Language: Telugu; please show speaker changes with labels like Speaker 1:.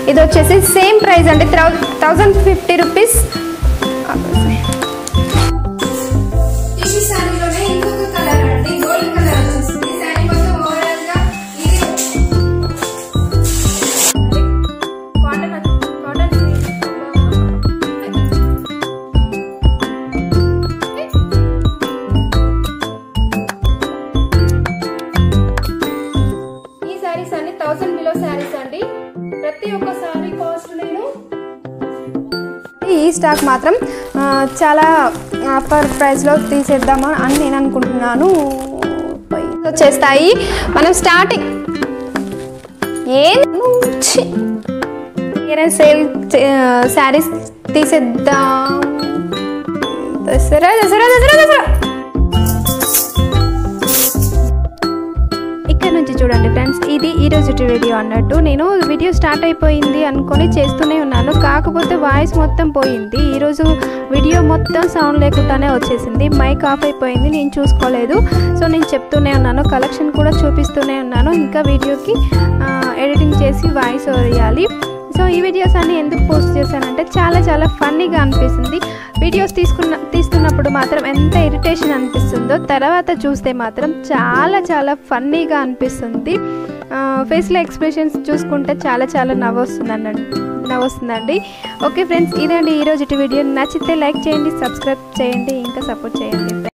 Speaker 1: ఇది వచ్చేసి సేమ్ ప్రైస్ అండి థౌజండ్ ఫిఫ్టీ రూపీస్ టిష్యూ శారీలోనే ఇంకొక కలర్ అండి గోల్డ్ కలర్ వచ్చేసింది శారీ మొత్తం ఓవరాల్ గా ఇది కాటన్ కాటన్ ఈ శారీస్ అన్ని థౌసండ్ బిలో శారీస్ అండి ప్రతి ఒక్క శారీ కాస్ట్ నేను ఈ స్టాక్ మాత్రం ఆ, చాలా ఆఫర్ ప్రైస్లో తీసేద్దామా అని నేను అనుకుంటున్నాను వచ్చేస్తాయి మనం స్టార్టింగ్ ఏం ఛీ. వేరే సేల్ శారీస్ తీసేద్దాం దసరా దసరా దసరా దసరా ఇక్కడ నుంచి చూడండి ఫ్రెండ్స్ ఇది ఈ రోజు వీడియో అన్నట్టు నేను వీడియో స్టార్ట్ అయిపోయింది అనుకొని చేస్తూనే ఉన్నాను కాకపోతే వాయిస్ మొత్తం పోయింది ఈరోజు వీడియో మొత్తం సౌండ్ లేకుండానే వచ్చేసింది మైక్ ఆఫ్ అయిపోయింది నేను చూసుకోలేదు సో నేను చెప్తూనే ఉన్నాను కలెక్షన్ కూడా చూపిస్తూనే ఉన్నాను ఇంకా వీడియోకి ఎడిటింగ్ చేసి వాయిస్ వేయాలి సో ఈ వీడియోస్ అన్ని ఎందుకు పోస్ట్ చేశానంటే చాలా చాలా ఫన్నీగా అనిపిస్తుంది వీడియోస్ తీసుకున్న తీస్తున్నప్పుడు మాత్రం ఎంత ఇరిటేషన్ అనిపిస్తుందో తర్వాత చూస్తే మాత్రం చాలా చాలా ఫన్నీగా అనిపిస్తుంది ఫేస్లో ఎక్స్ప్రెషన్స్ చూసుకుంటే చాలా చాలా నవ్వొస్తుందండి నవ్వొస్తుందండి ఓకే ఫ్రెండ్స్ ఇదండి ఈరోజు వీడియో నచ్చితే లైక్ చేయండి సబ్స్క్రైబ్ చేయండి ఇంకా సపోర్ట్ చేయండి